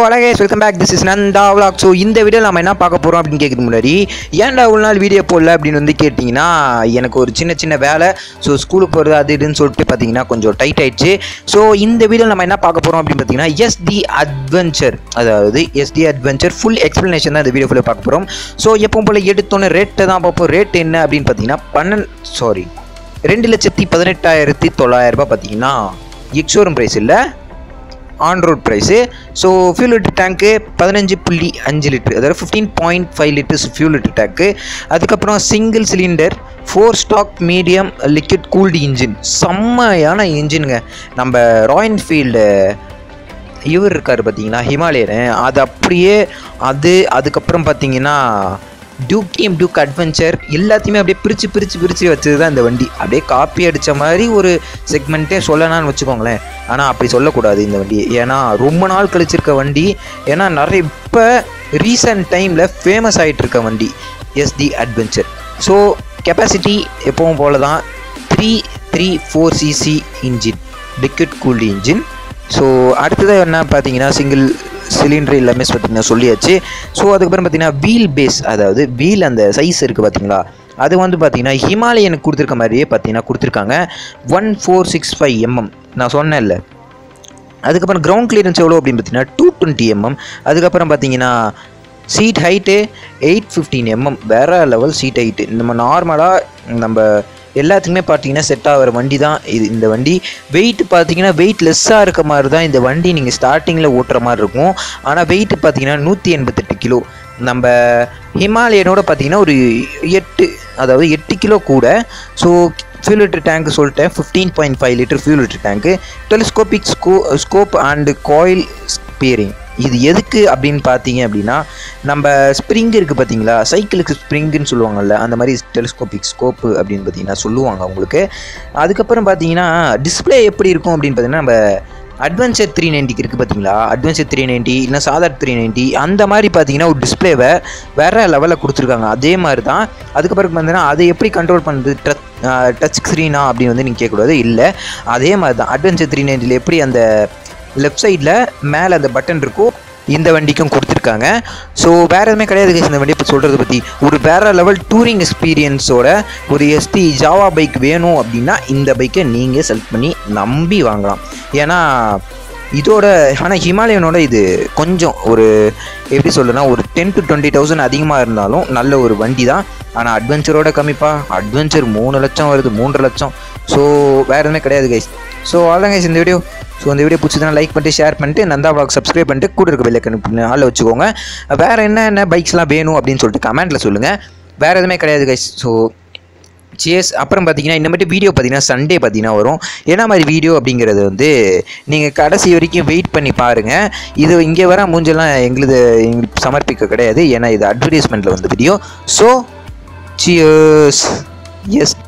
அழகே welcome back this is Nandha vlog so இந்த video நம்ம என்ன பார்க்க போகிறோம் அப்படின்னு கேட்குறது முன்னாடி ஏன்டா இவ்வளோ நாள் வீடியோ போடல அப்படின்னு வந்து கேட்டிங்கன்னா எனக்கு ஒரு சின்ன சின்ன வேலை ஸோ ஸ்கூலுக்கு போகிறது அது இதுன்னு சொல்லிட்டு பார்த்தீங்கன்னா கொஞ்சம் டைட் ஆயிடுச்சு ஸோ இந்த வீடியோ நம்ம என்ன பார்க்க போகிறோம் அப்படின்னு பார்த்தீங்கன்னா எஸ்டி அட்வென்ச்சர் அதாவது எஸ்டி அட்வென்ச்சர் ஃபுல் எக்ஸ்ப்ளனேஷன் தான் இந்த வீடியோ ஃபுல்லாக பார்க்க போகிறோம் ஸோ எப்பவும் போல் எடுத்தோன்னே ரேட்டை தான் பார்ப்போம் ரேட் என்ன அப்படின்னு பார்த்தீங்கன்னா பன்னெண்டு சாரி ரெண்டு லட்சத்தி பதினெட்டாயிரத்தி தொள்ளாயிரம் ரூபாய் பார்த்தீங்கன்னா எக்ஸோரூம் ப்ரைஸ் இல்லை on road price so fuel litre tank பதினஞ்சு புள்ளி அஞ்சு லிட்டர் அதாவது fifteen point five litres fuel litre tank அதுக்கப்புறம் single cylinder four stroke medium liquid cooled engine செம்மையான இன்ஜினுங்க நம்ம ராயல் ஃபீல்டு இவர் இருக்கார் பார்த்தீங்கன்னா ஹிமாலயன் அது அப்படியே அது அதுக்கப்புறம் பார்த்தீங்கன்னா டியூக் கேம் டியூக் அட்வென்ச்சர் எல்லாத்தையுமே அப்படியே பிரித்து பிரித்து பிரித்து வச்சது தான் இந்த வண்டி அப்படியே காப்பி அடித்த மாதிரி ஒரு செக்மெண்ட்டே சொல்லலாம்னு வச்சுக்கோங்களேன் ஆனால் அப்படி சொல்லக்கூடாது இந்த வண்டி ஏன்னா ரொம்ப நாள் கழிச்சிருக்க வண்டி ஏன்னா நிறைய இப்போ ரீசன்ட் டைமில் ஃபேமஸ் ஆகிட்டு இருக்க வண்டி எஸ்டி அட்வென்ச்சர் ஸோ கெப்பாசிட்டி எப்பவும் போல தான் three three four CC engine liquid cooled engine so அடுத்தது என்ன பார்த்தீங்கன்னா சிங்கிள் சிலிண்டர் எல்லாமே பார்த்தீங்கன்னா சொல்லியாச்சு ஸோ அதுக்கப்புறம் பார்த்தீங்கன்னா வீல் பேஸ் அதாவது வீல் அந்த சைஸ் இருக்குது பார்த்தீங்களா அது வந்து பார்த்தீங்கன்னா ஹிமாலயனுக்கு கொடுத்துருக்க மாதிரியே பார்த்தீங்கன்னா கொடுத்துருக்காங்க one four six five MM நான் சொன்னேன்ல அதுக்கப்புறம் கிரவுண்ட் கிளியரன்ஸ் எவ்வளோ அப்படின்னு பார்த்தீங்கன்னா டூ டுவெண்ட்டி எம்எம் அதுக்கப்புறம் பார்த்தீங்கன்னா seat height eight fifteen MM வேறு லெவல் சீட் ஹைட்டு நம்ம நார்மலாக நம்ம எல்லாத்துக்குமே பார்த்தீங்கன்னா செட் ஆகிற வண்டி தான் இது இந்த வண்டி வெயிட் பார்த்தீங்கன்னா வெயிட் லெஸ்ஸாக இருக்க மாதிரி தான் இந்த வண்டி நீங்கள் ஸ்டார்டிங்கில் ஓட்டுற மாதிரி இருக்கும் ஆனால் வெயிட் பார்த்தீங்கன்னா நூற்றி எண்பத்தெட்டு கிலோ நம்ம ஹிமாலயனோட பார்த்தீங்கன்னா ஒரு எட்டு அதாவது எட்டு கிலோ கூட ஸோ ஃபியூல் லிட்டர் டேங்க் சொல்லிட்டேன் fifteen point five litre fuel litre tank telescopic ஸ்கோ ஸ்கோப் அண்டு காயில் ஸ்பியரிங் இது எதுக்கு அப்படின்னு பார்த்தீங்க அப்படின்னா நம்ம ஸ்ப்ரிங் இருக்குது பார்த்தீங்களா சைக்கிளுக்கு ஸ்ப்ரிங்குன்னு சொல்லுவாங்கல்ல அந்த மாதிரி டெலிஸ்கோபிக் ஸ்கோப்பு அப்படின்னு பார்த்தீங்கன்னா சொல்லுவாங்க உங்களுக்கு அதுக்கப்புறம் பார்த்தீங்கன்னா டிஸ்பிளே எப்படி இருக்கும் அப்படின்னு பார்த்தீங்கன்னா நம்ம அட்வென்ச்சர் த்ரீ நைன்ட்டிக்கு இருக்குது பார்த்தீங்களா அட்வென்ச்சர் த்ரீ நைன்ட்டி இல்லை சாதா த்ரீ நைன்ட்டி அந்த மாதிரி பார்த்தீங்கன்னா ஒரு டிஸ்பிளேவை வேறு லெவலில் கொடுத்துருக்காங்க அதே மாதிரி தான் அதுக்கப்புறம் பார்த்தீங்கன்னா அதை எப்படி கண்ட்ரோல் பண்ணுறது டச் டச் ஸ்க்ரீனா அப்படின்னு வந்து நீங்கள் கேட்கக்கூடாது இல்லை அதே மாதிரி தான் அட்வென்ச்சர் த்ரீ நைன்ட்டியில் எப்படி அந்த லெஃப்ட் சைடில் மேலே அந்த பட்டன் இருக்கும் இந்த வண்டிக்கும் கொடுத்துருக்காங்க ஸோ வேறு எதுவுமே கிடையாது guys இந்த வண்டியை பற்றி சொல்கிறத பற்றி ஒரு வேறு லெவல் டூரிங் எக்ஸ்பீரியன்ஸோட ஒரு எஸ்டி ஜாவா பைக் வேணும் அப்படின்னா இந்த பைக்கை நீங்கள் செலக்ட் பண்ணி நம்பி வாங்கலாம் ஏன்னா இதோட ஆனால் ஹிமாலயனோட இது கொஞ்சம் ஒரு எப்படி சொல்லுன்னா ஒரு டென் டு டுவெண்ட்டி தௌசண்ட் அதிகமாக இருந்தாலும் நல்ல ஒரு வண்டி தான் ஆனால் அட்வென்ச்சரோட கம்மிப்பா அட்வென்ச்சர் மூணு லட்சம் வருது மூன்றரை லட்சம் ஸோ வேறு எதுவுமே கிடையாது கைஸ் ஸோ அவ்வளோதான் கைஸ் இந்த வீடியோ ஸோ இந்த வீடியோ பிடிச்சதுனா லைக் பண்ணிட்டு ஷேர் பண்ணிட்டு நந்தா vlog சப்ஸ்கிரைப் பண்ணிட்டு கூட இருக்க பெல்லைக்கன் ஆளில் வச்சுக்கோங்க வேறு என்ன என்ன பைக்ஸ்லாம் வேணும் அப்படின்னு சொல்லிட்டு கமெண்ட்டில் சொல்லுங்கள் வேறு எதுவுமே கிடையாது கைஸ் ஸோ சியர்ஸ் அப்புறம் பார்த்தீங்கன்னா இந்த மாதிரி வீடியோ பார்த்தீங்கன்னா சண்டே பார்த்தீங்கன்னா வரும் என்ன மாதிரி வீடியோ அப்படிங்கிறது வந்து நீங்கள் கடைசி வரைக்கும் வெயிட் பண்ணி பாருங்கள் இது இங்கே வர மூஞ்செல்லாம் எங்களுது எங்களுக்கு சமர்ப்பிக்க கிடையாது ஏன்னா இது அட்வர்டைஸ்மெண்ட்டில் வந்த வீடியோ ஸோ சியர்ஸ் எஸ்